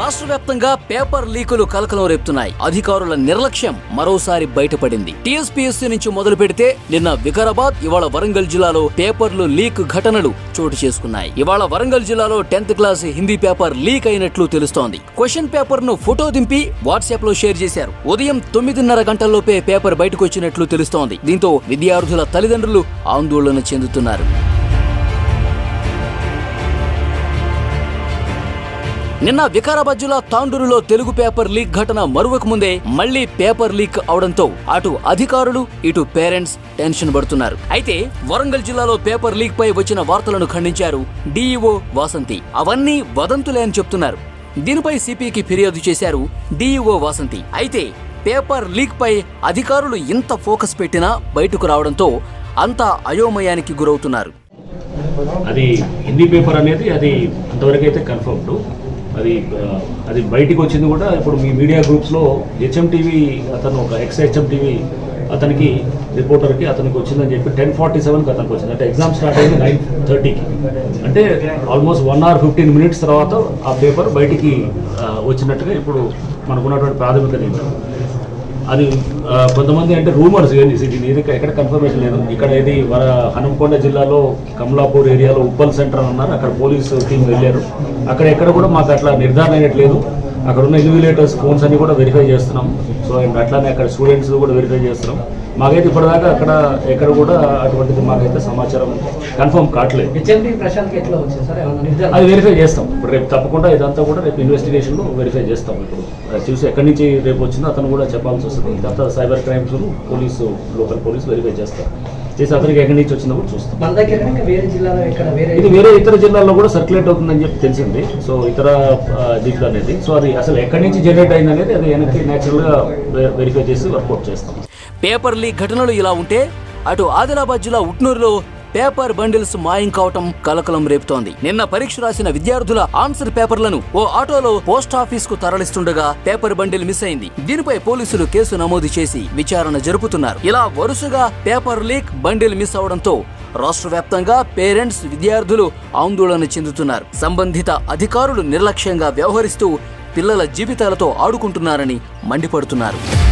రాష్ట్ర వ్యాప్తంగా పేపర్ లీకులు కలకలం రేపుతున్నాయి అధికారుల నిర్లక్ష్యం మరోసారి బయటపడింది టీఎస్పీఎస్సీ నుంచి మొదలు పెడితే నిన్న వికారాబాద్ ఇవాళ వరంగల్ జిల్లాలో పేపర్లు లీక్ ఘటనలు చోటు చేసుకున్నాయి ఇవాళ వరంగల్ జిల్లాలో tenth class Hindi paper leak అయినట్లు తెలుస్తోంది క్వశ్చన్ పేపర్ ను ఫోటో దింపి వాట్సాప్ లో షేర్ చేశారు ఉదయం తొమ్మిదిన్నర గంటల్లోపే పేపర్ బయటకు వచ్చినట్లు తెలుస్తోంది దీంతో విద్యార్థుల తల్లిదండ్రులు ఆందోళన చెందుతున్నారు నిన్న వికారాబాద్ జిల్లా తాండూరులో తెలుగు పేపర్ లీక్ ఘటన మరువక ముందే మళ్లీ పేపర్ లీక్ అవడంతో అటు అధికారులు ఇటు పేరెంట్స్ టెన్షన్ పడుతున్నారు అయితే వరంగల్ జిల్లాలో పేపర్ లీక్ పై వచ్చిన వార్తలను ఖండించారు డీఈఓ వాసంతి అవన్నీ వదంతులే అని చెప్తున్నారు దీనిపై సిపికి ఫిర్యాదు చేశారు డీఈఓ వాసంతి అయితే పేపర్ లీక్ పై అధికారులు ఇంత ఫోకస్ పెట్టినా బయటకు రావడంతో అంతా అయోమయానికి గురవుతున్నారు అది హిందీ పేపర్ అనేది అది అంతవరకు అయితే కన్ఫర్మ్డ్ అది ఆ, అది బయటికి వచ్చింది కూడా ఇప్పుడు మీ మీడియా గ్రూప్స్లో హెచ్ఎం టీవీ అతను ఒక ఎక్స్ హెచ్ఎం టీవీ అతనికి రిపోర్టర్కి అతనికి వచ్చిందని చెప్పి టెన్ ఫార్టీ సెవెన్కి అతనికి వచ్చింది అంటే ఎగ్జామ్ స్టార్ట్ అయింది నైన్ థర్టీకి అంటే almost one hour fifteen minutes తర్వాత ఆ పేపర్ బయటికి ఆ, వచ్చినట్టుగా ఇప్పుడు మనకున్నటువంటి ప్రాథమిక నివేదిక. అది ఆ, కొంతమంది అంటే రూమర్స్ ఏంది ఇది ఇది ఎక్కడ కన్ఫర్మేషన్ లేదు ఇక్కడ ఇది వర హనుమకొండ జిల్లాలో కమలాపూర్ ఏరియాలో ఉప్పల్ సెంటర్ అని అన్నారు అక్కడ పోలీసు టీం వెళ్ళారు అక్కడ ఎక్కడ కూడా మాకు అట్లా నిర్ధారణ అయినట్లేదు అక్కడ ఉన్న ఇన్విలేటర్స్ ఫోన్స్ అన్ని కూడా వెరిఫై చేస్తున్నాం సో అండ్ అట్లానే అక్కడ స్టూడెంట్స్ కూడా వెరిఫై చేస్తున్నాం మాకైతే ఇప్పటిదాకా అక్కడ ఎక్కడ కూడా అటువంటిది మాకైతే సమాచారం కన్ఫర్మ్ కావట్లేదు హెచ్ఎండి ప్రశాంత్ ఎట్లా వచ్చింది సార్ ఏమన్నా నిర్ధారణ అది వెరిఫై చేస్తాం ఇప్పుడు రేపు తప్పకుండా ఇదంతా కూడా రేపు ఇన్వెస్టిగేషన్లో వెరిఫై చేస్తాం ఇప్పుడు అది చూసి ఎక్కడి నుంచి రేపు వచ్చిందో అతను కూడా చెప్పాల్సి వస్తుంది ఇదంతా cyber crimes police local police verify చేస్తారు చేసి అతనికి ఎక్కడి నుంచి వచ్చిందో కూడా చూస్తాం మన దగ్గర ఇంకా వేరే జిల్లాలో ఇక్కడ వేరే ఇది వేరే ఇతర జిల్లాల్లో కూడా సర్క్యులేట్ అవుతుందని చెప్పి తెలిసింది సో ఇతర ఆ, దీంట్లో అనేది సో అది అసలు ఎక్కడి నుంచి జనరేట్ అయింది అనేది అది వెనక్కి న్యాచురల్గా వెరిఫై చేసి వర్కౌట్ చేస్తాం పేపర్ లీక్ ఘటనలు ఇలా ఉంటే అటు ఆదిలాబాద్ జిల్లా ఉట్నూరులో పేపర్ బండిల్స్ మాయం కావటం కలకలం రేపుతోంది నిన్న పరీక్ష రాసిన విద్యార్థుల ఆన్సర్ పేపర్లను ఓ ఆటోలో పోస్ట్ ఆఫీస్ కు తరలిస్తుండగా పేపర్ బండిల్ మిస్ అయింది దీనిపై పోలీసులు కేసు నమోదు చేసి విచారణ జరుపుతున్నారు ఇలా వరుసగా పేపర్ లీక్ బండిల్ మిస్ అవడంతో రాష్ట్ర వ్యాప్తంగా పేరెంట్స్ విద్యార్థులు ఆందోళన చెందుతున్నారు సంబంధిత అధికారులు నిర్లక్ష్యంగా వ్యవహరిస్తూ పిల్లల జీవితాలతో ఆడుకుంటున్నారని మండిపడుతున్నారు